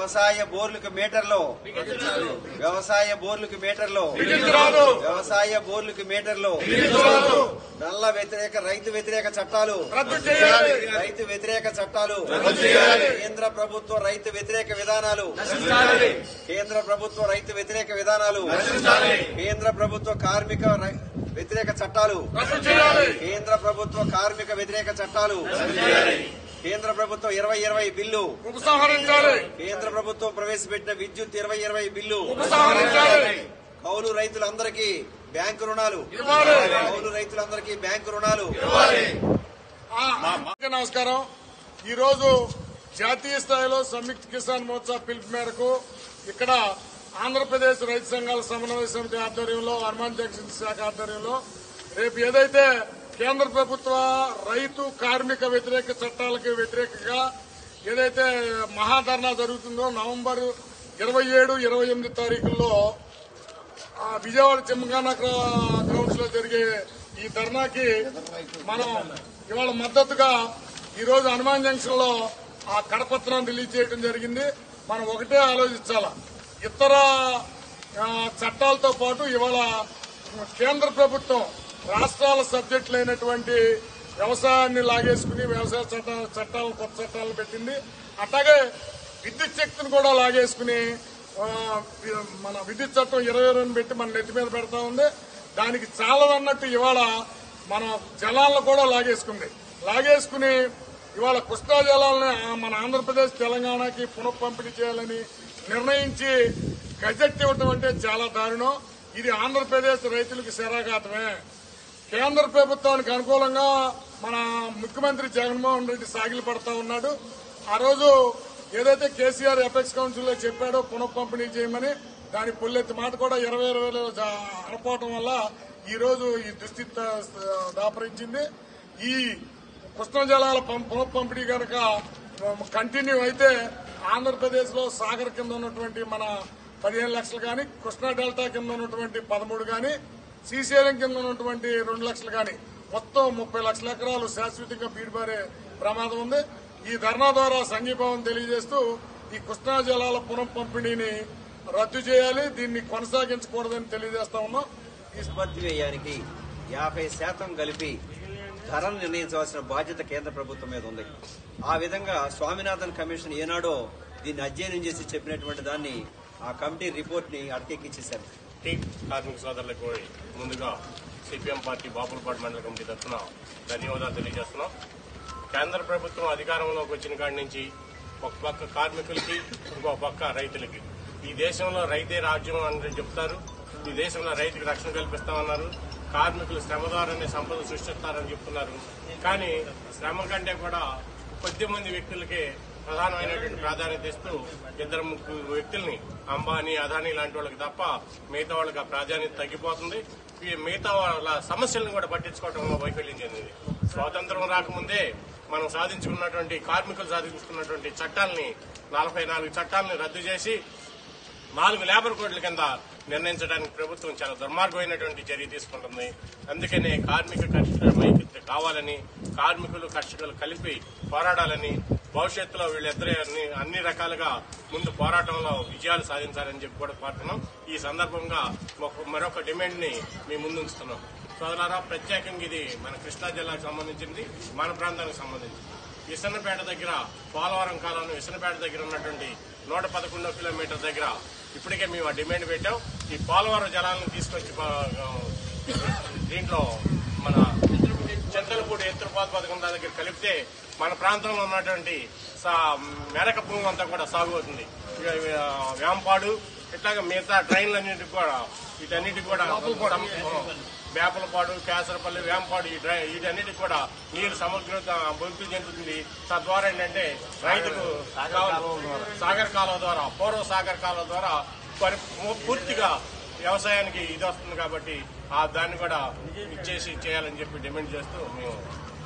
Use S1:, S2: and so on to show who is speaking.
S1: వ్యవసాయ బోర్లకు మీటర్లు వ్యవసాయ బోర్లకు మీటర్లు వ్యవసాయ బోర్లకు మీటర్లు నల్ల వ్యతిరేక రైతు వ్యతిరేక చట్టాలు రైతు వ్యతిరేక చట్టాలు కేంద్ర ప్రభుత్వ రైతు వ్యతిరేక విధానాలు కేంద్ర ప్రభుత్వ రైతు వ్యతిరేక విధానాలు కేంద్ర ప్రభుత్వ కార్మిక రై- వ్యతిరేక చట్టాలు కేంద్ర ప్రభుత్వ కార్మిక వ్యతిరేక చట్టాలు కేంద్ర ప్రభుత్వం ఇరవై ఇరవై బిల్లు
S2: ఉపసంహరించాలి
S1: కేంద్ర ప్రభుత్వం ప్రవేశపెట్టిన విద్యుత్ ఇరవై ఇరవై బిల్లు
S2: ఉపసంహరించాలి
S1: కౌలు రైతులందరికీ బ్యాంకు రుణాలు
S2: ఇవ్వాలి.
S1: కౌలు రైతులందరికీ బ్యాంకు రుణాలు
S2: అందరికీ నమస్కారం ఈ రోజు జాతీయ స్థాయిలో సంయుక్త కిసాన్ మోర్చా పిలుపు మేరకు ఇక్కడ ఆంధ్రప్రదేశ్ రైతు సంఘాల సమన్వయ సమితి ఆధ్వర్యంలో హనుమాన్ జంక్షన్ శాఖ ఆధ్వర్యంలో రేపు ఏదైతే కేంద్ర ప్రభుత్వ రైతు కార్మిక వ్యతిరేక చట్టాలకు వ్యతిరేకంగా ఏదైతే మహాధర్నా జరుగుతుందో నవంబర్ ఇరవై ఏడు ఇరవై ఎనిమిది తారీఖుల్లో ఆ విజయవాడ చెమ్మగాన గ్రౌండ్స్ లో జరిగే ఈ ధర్నాకి మనం ఇవాళ మద్దతుగా ఈ రోజు హనుమాన్ జంక్షన్ లో ఆ కరపత్రం రిలీజ్ చేయడం జరిగింది మనం ఒకటే ఆలోచించాలా ఇతర ఆ, చట్టాలతో పాటు ఇవాళ కేంద్ర ప్రభుత్వం రాష్ట్రాల సబ్జెక్టులైనటువంటి వ్యవసాయాన్ని లాగేసుకుని వ్యవసాయ చట్ట చట్టాలను కొత్త చట్టాలను పెట్టింది అట్లాగే విద్యుత్ శక్తిని కూడా లాగేసుకుని ఆ, మన విద్యుత్ చట్టం ఇరవై ఇరవై పెట్టి మన నెత్తి మీద పెడతా ఉంది దానికి చాలదన్నట్టు ఇవాళ మన జలాలను కూడా లాగేసుకుంది లాగేసుకుని ఇవాళ కృష్ణా జలాలని ఆ, మన ఆంధ్రప్రదేశ్ తెలంగాణకి పునః పంపిణీ చేయాలని నిర్ణయించి గజెట్ ఇవ్వటం అంటే చాలా దారుణం ఇది ఆంధ్రప్రదేశ్ రైతులకు శరాఘాతమే కేంద్ర ప్రభుత్వానికి అనుకూలంగా మన ముఖ్యమంత్రి జగన్మోహన్ రెడ్డి సాగిలు పడతా ఉన్నాడు ఆ రోజు ఏదైతే కేసీఆర్ ఎపెక్స్ కౌన్సిల్ లో చెప్పాడో పునః పంపిణీ చేయమని దాని పుల్లెత్తి మాట కూడా ఇరవై ఇరవైలో అనపోవటం వల్ల ఈ రోజు ఈ దుస్థితి దా- దాపరించింది ఈ కృష్ణా జలాల పం- పునః పంపిణీ కనుక కంటిన్యూ అయితే ఆంధ్రప్రదేశ్ లో సాగర్ కింద ఉన్నటువంటి మన పదిహేను లక్షలు కానీ కృష్ణా డెల్టా కింద ఉన్నటువంటి పదమూడు కానీ శ్రీశైలం కింద ఉన్నటువంటి రెండు లక్షలు కానీ మొత్తం ముప్పై లక్షల ఎకరాలు శాశ్వతంగా బీడుబారే ప్రమాదం ఉంది ఈ ధర్నా ద్వారా సంఘీభావం తెలియజేస్తూ ఈ కృష్ణా జలాల పునః పంపిణీని రద్దు చేయాలి దీన్ని కొనసాగించకూడదని తెలియజేస్తా ఉన్నాం
S1: నిష్పత్తి వ్యయానికి యాభై శాతం కలిపి ధరలు నిర్ణయించవలసిన బాధ్యత కేంద్ర ప్రభుత్వం మీద ఉంది ఆ విధంగా స్వామినాథన్ కమిషన్ ఏనాడో దీన్ని అధ్యయనం చేసి చెప్పినటువంటి దాన్ని ఆ కమిటీ రిపోర్ట్ ని అటకెక్కించేశారు
S3: టీ కార్మిక సోదరులకు ముందుగా సిపిఎం పార్టీ బాపులపాడు మండల కమిటీ తరఫున ధన్యవాదాలు తెలియజేస్తున్నాం కేంద్ర ప్రభుత్వం అధికారంలోకి వచ్చిన కాడి నుంచి ఒక పక్క కార్మికులకి ఇంకో పక్క రైతులకి ఈ దేశంలో రైతే రాజ్యం అని చెప్తారు ఈ దేశంలో రైతుకి రక్షణ కల్పిస్తామన్నారు కార్మికులు శ్రమ ద్వారానే సంపద సృష్టిస్తారని చెప్తున్నారు కానీ శ్రమ కంటే కూడా కొద్ది మంది వ్యక్తులకే ప్రధానమైనటువంటి ప్రాధాన్యత ఇస్తూ ఇద్దరు ముగ్గురు వ్యక్తుల్ని అంబానీ అదానీ లాంటి వాళ్ళకి తప్ప మిగతా వాళ్ళకి ఆ ప్రాధాన్యత తగ్గిపోతుంది ఈ మిగతా వాళ్ళ సమస్యలను కూడా పట్టించుకోవడంలో వైఫల్యం చెందింది స్వాతంత్రం రాకముందే మనం సాధించుకున్నటువంటి కార్మికులు సాధించుకున్నటువంటి చట్టాలని నలభై నాలుగు చట్టాలని రద్దు చేసి నాలుగు లేబర్ కోడ్ల కింద నిర్ణయించడానికి ప్రభుత్వం చాలా దుర్మార్గమైనటువంటి చర్య తీసుకుంటుంది అందుకనే కార్మిక కర్షక మైకిత్య కావాలని కార్మికులు కర్షకులు కలిపి పోరాడాలని భవిష్యత్తులో వీళ్ళిద్దరే అన్ని అన్ని రకాలుగా ముందు పోరాటంలో విజయాలు సాధించాలని చెప్పి కూడా కోరుతున్నాం ఈ సందర్భంగా ఒక- మరొక డిమాండ్ ని మీ ముందు ఉంచుతున్నాం సోదరారా ప్రత్యేకంగా ఇది మన కృష్ణా జిల్లాకు సంబంధించింది మన ప్రాంతానికి సంబంధించింది ఇసన్నపేట దగ్గర పోలవరం కాలంలో ఇసన్నపేట దగ్గర ఉన్నటువంటి నూట పదకొండో కిలోమీటర్ దగ్గర ఇప్పటికే మేము ఆ డిమాండ్ పెట్టాం ఈ పోలవరం జలాలను తీసుకొచ్చి ప- దీంట్లో మన చంద్రపూడి ఎత్తుపాత పథకం దాని దగ్గర కలిపితే మన ప్రాంతంలో ఉన్నటువంటి సా- మెరక భూమి అంతా కూడా సాగు అవుతుంది ఇక, ఆ, వేంపాడు ఇట్లాగా మిగతా ట్రైన్లన్నింటికి కూడా వీటన్నిటికి కూడా సమ- వేపలపాడు కేసరపల్లి వేంపాడు ఈ డ్రై వీటన్నిటికి కూడా నీరు సమగ్రత అభివృద్ధి చెందుతుంది తద్వారా ఏంటంటే రైతుకు కావ- సాగర్ కాలువ ద్వారా పూర్వ సాగర్ కాలువ ద్వారా పరి- పూర్తిగా వ్యవసాయానికి ఇది వస్తుంది కాబట్టి ఆ దాన్ని కూడా ఇచ్చేసి చేయాలని చెప్పి డిమాండ్ చేస్తూ మేము